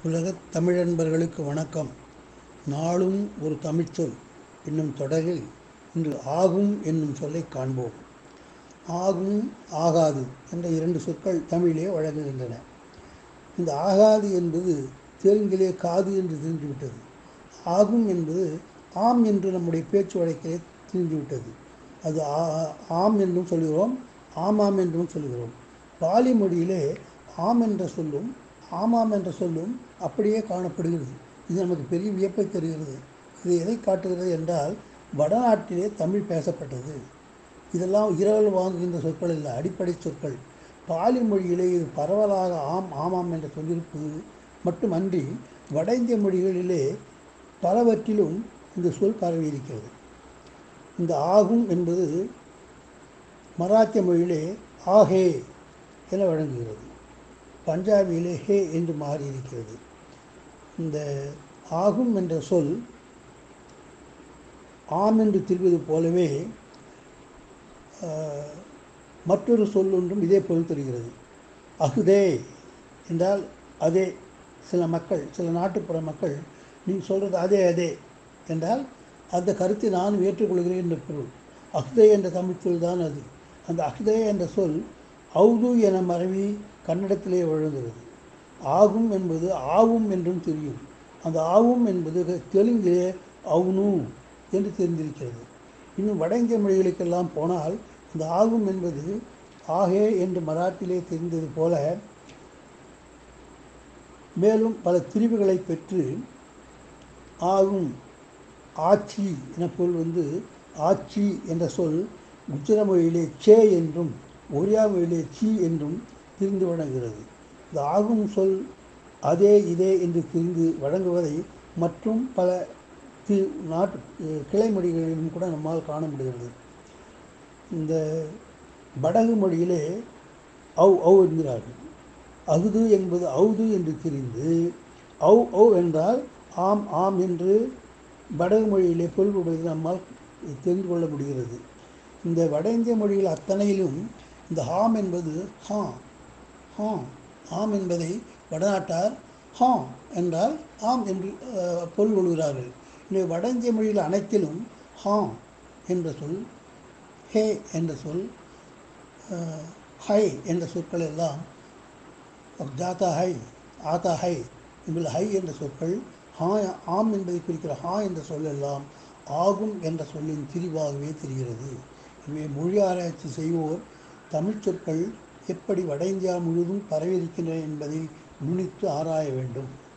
உலகத் தமிழன்பர்களுக்கு வணக்கம் நாளும் ஒரு தமிழ்ச்சொல் என்னும் தொடரில் இன்று ஆகும் என்னும் சொல்லைக் காண்போம் ஆகும் ஆகாது என்ற இரண்டு சொற்கள் தமிழிலே வழங்குகின்றன இந்த ஆகாது என்பது தெலுங்கிலே காது என்று தெரிந்துவிட்டது ஆகும் என்பது ஆம் என்று நம்முடைய பேச்சு வழக்கிலே தெரிந்துவிட்டது அது ஆ- ஆம் என்றும் சொல்கிறோம் ஆமாம் என்றும் சொல்கிறோம் பாலி மொழியிலே ஆம் என்ற சொல்லும் ஆமாம் என்ற சொல்லும் அப்படியே காணப்படுகிறது இது நமக்கு பெரிய வியப்பை தருகிறது இது எதை காட்டுகிறது என்றால் வடநாட்டிலே தமிழ் பேசப்பட்டது இதெல்லாம் இரவல் வாங்குகின்ற சொற்கள் இல்லை அடிப்படை சொற்கள் பாலி மொழியிலே இது பரவலாக ஆம் ஆமாம் என்ற சொல்லிருப்பது மட்டுமன்றி வட இந்திய மொழிகளிலே பலவற்றிலும் இந்த சொல் பரவி இருக்கிறது இந்த ஆகும் என்பது மராத்திய மொழியிலே ஆஹே என வழங்குகிறது பஞ்சாபியிலே ஹே என்று மாறி இருக்கிறது இந்த ஆகும் என்ற சொல் ஆம் என்று திரிவது போலவே ஆஹ், மற்றொரு சொல் ஒன்றும் இதே பொருள் தருகிறது அகுதே என்றால் அதே சில மக்கள் சில நாட்டுப்புற மக்கள் நீ சொல்கிறது அதே அதே என்றால் அந்த கருத்தை நான் ஏற்றுக்கொள்கிறேன் என்ற பொருள் அஹ்தே என்ற தமிழ் சொல் தான் அது அந்த அஹ்தே என்ற சொல் அவுது என மறைவி கன்னடத்திலே வழங்குகிறது ஆகும் என்பது ஆவும் என்றும் தெரியும் அந்த ஆவும் என்பது தெலுங்கிலே அவுனு என்று தெரிந்திருக்கிறது இன்னும் வட இந்திய மொழிகளுக்கெல்லாம் போனால் இந்த ஆகும் என்பது ஆகே என்று மராத்தியிலே தெரிந்தது போல மேலும் பல திரிவுகளை பெற்று ஆகும் ஆட்சி என பொருள் வந்து ஆட்சி என்ற சொல் குஜர மொழியிலே சே என்றும் ஒரியா மொழியிலே சி என்றும் திரிந்து வழங்குகிறது இந்த ஆகும் சொல் அதே இதே என்று திரிந்து வழங்குவதை மற்றும் பல தி நாட்டு அஹ் கிளை மொழிகளிலும் கூட நம்மால் காண முடிகிறது இந்த வடகு மொழியிலே அவ் அவ் என்கிறார்கள் அகுது என்பது அவுது என்று தெரிந்து அவ் அவ் என்றால் ஆம் ஆம் என்று வடகு மொழியிலே பொருள்படுவது நம்மால் தெரிந்து கொள்ள முடிகிறது இந்த வட இந்திய மொழியில் அத்தனையிலும் இந்த ஹாம் என்பது ஹா ஹா ஆம் என்பதை வடநாட்டார் ஹா என்றால் ஆம் என்று அஹ், பொருள் கொள்கிறார்கள் எனவே வட இந்திய மொழியில் அனைத்திலும் ஹா என்ற சொல் ஹே என்ற சொல் அஹ், ஹை என்ற சொற்கள் எல்லாம் ஜாத்தா ஹை ஆத்தா ஹை இதில் ஹை என்ற சொற்கள் ஹா ஆம் என்பதை குறிக்கிற ஹா என்ற சொல் எல்லாம் ஆகும் என்ற சொல்லின் திரிவாகவே தெரிகிறது எனவே மொழி ஆராய்ச்சி செய்வோர் தமிழ் சொற்கள் எப்படி வட இந்தியா முழுவதும் பரவியிருக்கின்றன என்பதை நுனித்து ஆராய வேண்டும்